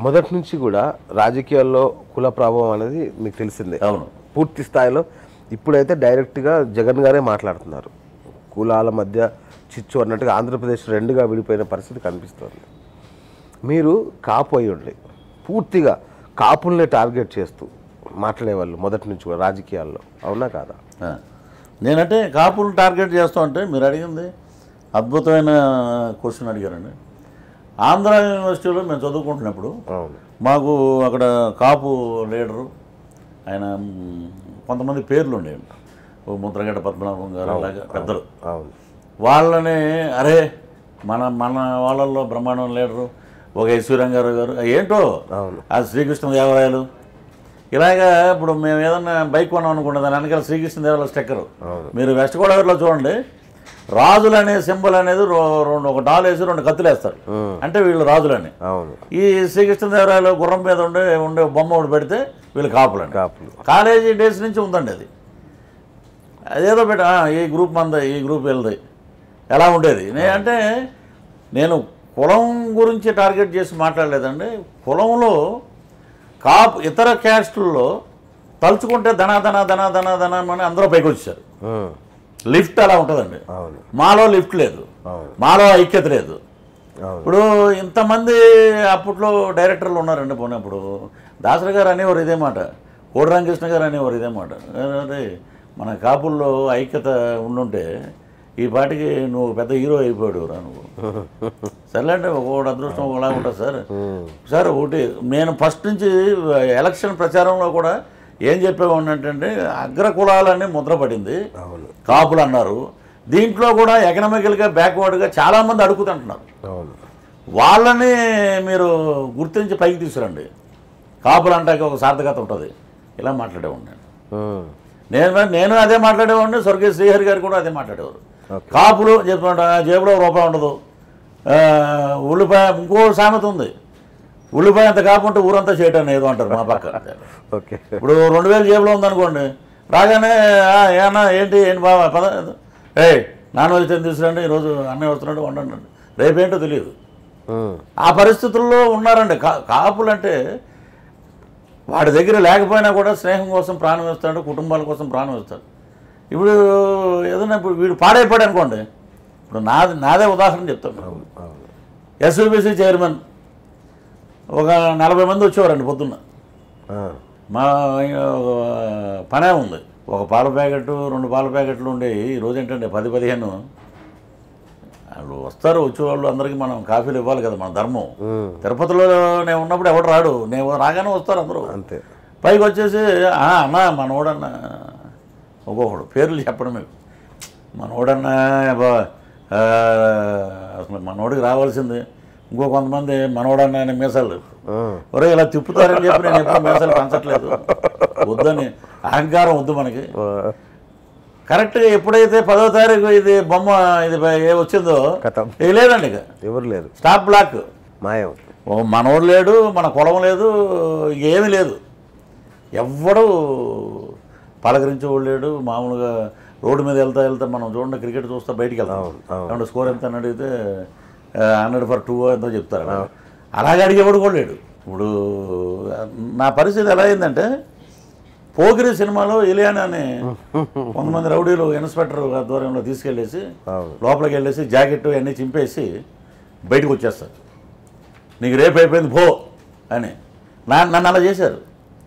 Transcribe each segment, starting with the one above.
మొదటి నుంచి కూడా రాజకీయాల్లో కుల ప్రభావం అనేది మీకు తెలిసిందే అవును పూర్తి స్థాయిలో ఇప్పుడైతే డైరెక్ట్గా జగన్ గారే మాట్లాడుతున్నారు కులాల మధ్య చిచ్చు అన్నట్టుగా ఆంధ్రప్రదేశ్ రెండుగా విడిపోయిన పరిస్థితి కనిపిస్తోంది మీరు కాపు అయి ఉండి పూర్తిగా కాపుల్నే టార్గెట్ చేస్తూ మాట్లాడేవాళ్ళు మొదటి నుంచి కూడా రాజకీయాల్లో అవునా కాదా ఆ. నేనంటే కాపులు టార్గెట్ చేస్తూ ఉంటే మీరు అడిగింది అద్భుతమైన క్వశ్చన్ అడిగారండి ఆంధ్ర యూనివర్సిటీలో మేము చదువుకుంటున్నప్పుడు అవును మాకు అక్కడ కాపు లీడరు ఆయన మ్, కొంతమంది పేర్లు ఉండేవి ఓ ముద్రగడ్డ పద్మనాభం గారు అలాగే పెద్దలు అవును వాళ్ళని అరే మన మన వాళ్ళల్లో బ్రహ్మాండం లీడరు ఒక ఈశ్వరంగారావు గారు ఏంటో అవును ఆ శ్రీకృష్ణదేవరాయలు ఇలాగా ఇప్పుడు మేము ఏదన్నా బైక్ కొన్నాం అనుకుంటే దాని వెనకాల శ్రీకృష్ణదేవరాయల స్టెక్కర్ అవును. మీరు వెస్ట్ గోదావరిలో చూడండి రాజులు అనే సింబల్ అనేది రో- రెండు ఒక డాల్ వేసి రెండు కత్తులు వేస్తారు అంటే వీళ్ళు రాజులని అవును ఈ శ్రీకృష్ణదేవరాయలు గుర్రం మీద ఉండే ఉండే బొమ్మ ఒకటి పెడితే వీళ్ళు కాపులని కాపులు కాలేజీ డేస్ నుంచి ఉందండి అది అదేదో పెట్ట ఆ, ఈ గ్రూప్ మంద ఈ గ్రూప్ వెళ్ది ఎలా ఉండేది నే- అంటే నేను కులం గురించి టార్గెట్ చేసి మాట్లాడలేదండి కులంలో కాపు ఇతర క్యాస్టుల్లో తలుచుకుంటే ధన ధన ధన ధన ధనం అని అందరూ పైకి వచ్చారు ఉమ్, లిఫ్ట్ అలా ఉంటుందండి అవును మాలో లిఫ్ట్ లేదు అవును మాలో ఐక్యత లేదు అవును ఇప్పుడు ఇంతమంది అప్పట్లో డైరెక్టర్లు ఉన్నారండి పోయినప్పుడు దాసరి గారు అనేవారు ఇదే మాట కోడి రామకృష్ణ గారు అనేవారు ఇదే మాట అదే మన కాపుల్లో ఐక్యత ఉండుంటే ఈ పాటికి నువ్వు పెద్ద హీరో అయిపోయాడు రా నువ్వు సర్లే అంటే ఒకటి అదృష్టం ఒకలా ఉంటుంది సార్ సార్ ఒకటి నేను ఫస్ట్ నుంచి ఎలక్షన్ ప్రచారంలో కూడా ఏం చెప్పేవాడిని అంటే అగ్ర కులాలని ముద్ర పడింది అవును కాపులు అన్నారు దీంట్లో కూడా ఎకనామికల్గా బ్యాక్వర్డ్గా చాలామంది అడుగుతుంటున్నారు అవును వాళ్ళని మీరు గుర్తించి పైకి తీసుకురండి కాపులు అంటాక ఒక సార్థకత ఉంటుంది ఇలా మాట్లాడేవాడిని నేను. ఉమ్, నేను నేను అదే మాట్లాడేవాడిని స్వర్గీయ శ్రీహరి గారు కూడా అదే మాట్లాడేవారు ఓకే. కాపులు చెప్తుంట జేబులో ఒక రూపాయి ఉండదు ఆ, ఉల్లిపాయ ఇంకో సామెత ఉంది ఉల్లిపాయ అంత కాకుంటే ఊరంతా చేయటం ఏదో అంటారు మా పక్క ఓకే ఇప్పుడు రెండు వేలు జేబులో ఉందనుకోండి రాగానే "ఆ, ఏమన్నా ఏంటి ఏంటి బాబా పద ఏ నాన్ వెజ్ తిని తీసుకురండి ఈరోజు అన్నయ్య వస్తున్నాడు వండండి రేపేంటో తెలియదు ఉమ్, ఆ పరిస్థితుల్లో ఉన్నారండి కా కాపులు అంటే వాడి దగ్గర లేకపోయినా కూడా స్నేహం కోసం ప్రాణం వేస్తాడు కుటుంబాల కోసం ప్రాణం వేస్తాడు ఇప్పుడు ఏదైనా ఇప్పుడు వీడు పాడైపోయాడు అనుకోండి ఇప్పుడు నాది నాదే ఉదాహరణ చెప్తాను అవును ఎస్యూబీసీ చైర్మన్ ఒక నలభై మంది వచ్చేవారండి పొద్దున్న ఆ, మా ఒక పనే ఉంది ఒక పాల ప్యాకెట్ రెండు పాల ప్యాకెట్లు ఉండేవి ఈ రోజు ఏంటంటే పది పదిహేను వాళ్ళు వస్తారు వచ్చేవాళ్ళు అందరికీ మనం కాఫీలు ఇవ్వాలి కదా మన ధర్మం ఉమ్, తిరుపతిలో నేను ఉన్నప్పుడు ఎవడు రాడు నేను రాగానే వస్తారు అందరూ అంతే పైకి వచ్చేసి "ఆ, అన్న మనోడన్న ఒక్కొక్కడు పేర్లు చెప్పడం మీకు మనోడన్న బా ఆ, అసలు మనోడికి రావాల్సింది ఇంకో కొంతమంది మనోడన్న అనే మీసాలు ఉమ్, ఒరే ఇలా తిప్పుతారని చెప్పి నేను ఎప్పుడు మీసాలు పెంచట్లేదు వద్దని అహంకారం వద్దు మనకి ఆ, కరెక్ట్గా ఎప్పుడైతే పదో తారీఖు ఇది బొమ్మ ఇది ఏ వచ్చిందో కథం ఇది లేదండి ఇక ఎవరు లేరు స్టాప్ బ్లాక్ మాయం ఓ మనోడు లేడు మన కులం లేదు ఏమీ లేదు ఎవ్వడు పలకరించేవాడు లేడు మామూలుగా రోడ్డు మీద వెళ్తా వెళ్తా మనం చూడండి క్రికెట్ చూస్తా బయటికి వెళ్తాం అవును, అవును. ఏమంటే స్కోర్ ఎంత అని అడిగితే హండ్రెడ్ ఫర్ టూ ఎంతో చెప్తారు అలాగే అడిగేవాడు కూడా లేడు ఇప్పుడు నా పరిస్థితి ఎలా అయిందంటే పోగిరి సినిమాలో ఇలియానా అని కొంతమంది రౌడీలు ఇన్స్పెక్టర్ ఆధ్వర్యంలో తీసుకెళ్ళేసి అవును లోపలికి వెళ్ళేసి జాకెట్ అన్నీ చింపేసి బయటకు వచ్చేస్తారు నీకు రేపు అయిపోయింది పో అని నా నన్ను అలా చేశారు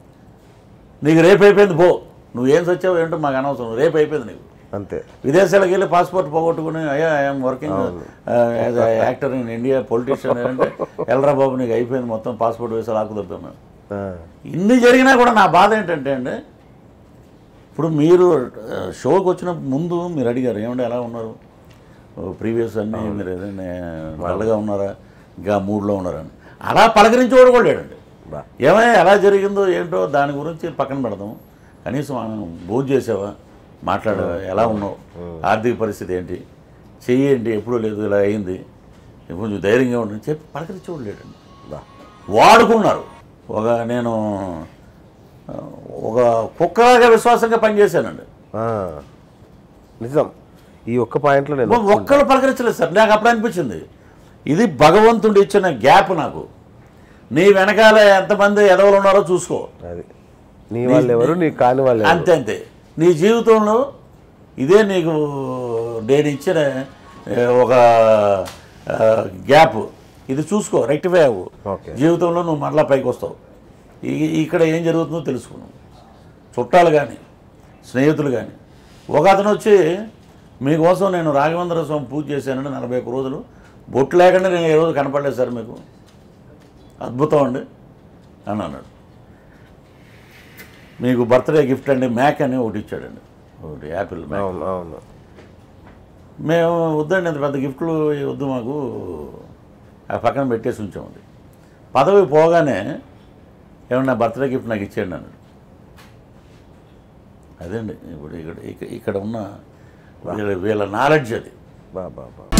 నీకు రేపు అయిపోయింది పో నువ్వేం సచ్చావు ఏంటో మాకు అనవసరం రేపు అయిపోయింది నీకు అంతే విదేశాలకు వెళ్ళి పాస్పోర్ట్ పోగొట్టుకుని అయ్యా I'm working as actor in India politician అంటే ఎల్రా బాబు నీకు అయిపోయింది మొత్తం పాస్పోర్ట్ వేసి లాక్కుదబ్బాం మేము ఆ, ఇన్ని జరిగినా కూడా నా బాధ ఏంటంటే అండి ఇప్పుడు మీరు ఆ, షోకి వచ్చిన ముందు మీరు అడిగారు ఏమంటే ఎలా ఉన్నారు ప్రీవియస్ అన్నీ మీరు ఏదైనా డల్గా ఉన్నారా ఇంకా మూడ్లో ఉన్నారా అని అలా పలకరించేవాడు కూడా లేడండి బా ఏమైనా ఎలా జరిగిందో ఏంటో దాని గురించి పక్కన పెడదాం కనీసం మనం భోజనం చేసావా మాట్లాడావా ఎలా ఉన్నావు ఆర్థిక పరిస్థితి ఏంటి చెయ్యేంటి ఎప్పుడూ లేదు ఇలా అయింది కొంచెం ధైర్యంగా ఉండి చెప్పి పలకరించేవాడు లేడండి బా వాడుకున్నారు ఒక నేను ఆ, ఒక కుక్కలాగా విశ్వాసంగా పనిచేశానండి ఆ, నిజం ఈ ఒక్క పాయింట్లో నేను ఒ- ఒక్కళ్ళు పలకరించలేదు సార్ నాకు అప్పుడు అనిపించింది ఇది భగవంతుడు ఇచ్చిన గ్యాప్ నాకు నీ వెనకాల ఎంతమంది ఎదవలు ఉన్నారో చూసుకో అది నీ వాళ్ళు ఎవరు నీ కాని వాళ్ళు ఎవరు అంతే అంతే నీ జీవితంలో ఇదే నీకు నేను ఇచ్చిన ఏ, ఒక ఆ, గ్యాప్ ఇది చూసుకో రెక్టిఫై అవ్వు ఓకే జీవితంలో నువ్వు మరలా పైకి వస్తావు ఈ- ఇక్కడ ఏం జరుగుతుందో తెలుసుకున్నావు చుట్టాలు కానీ స్నేహితులు కానీ ఒక అతను వచ్చి మీకోసం నేను రాఘవేంద్ర స్వామి పూజ చేశానండి నలభై ఒక్క రోజులు బొట్టు లేకుండా నేను ఏ రోజు కనపడలేదు సార్ మీకు అద్భుతం అండి అని అన్నాడు మీకు బర్త్డే గిఫ్ట్ అండి మ్యాక్ అని ఒకటి ఇచ్చాడండి ఒకటి యాపిల్ మ్యాక్ అవును అవును మేము వద్దండి అంత పెద్ద గిఫ్ట్లు వద్దు మాకు ఆ పక్కన పెట్టేసి ఉంచామండి పదవి పోగానే ఏమన్నా బర్త్డే గిఫ్ట్ నాకు ఇచ్చేయండి అన్నాడు అదండి ఇప్పుడు ఇక్కడ ఇక్కడ- ఇక్కడ ఉన్న వీళ్ళ వీళ్ళ నాలెడ్జ్ అది బా బా బా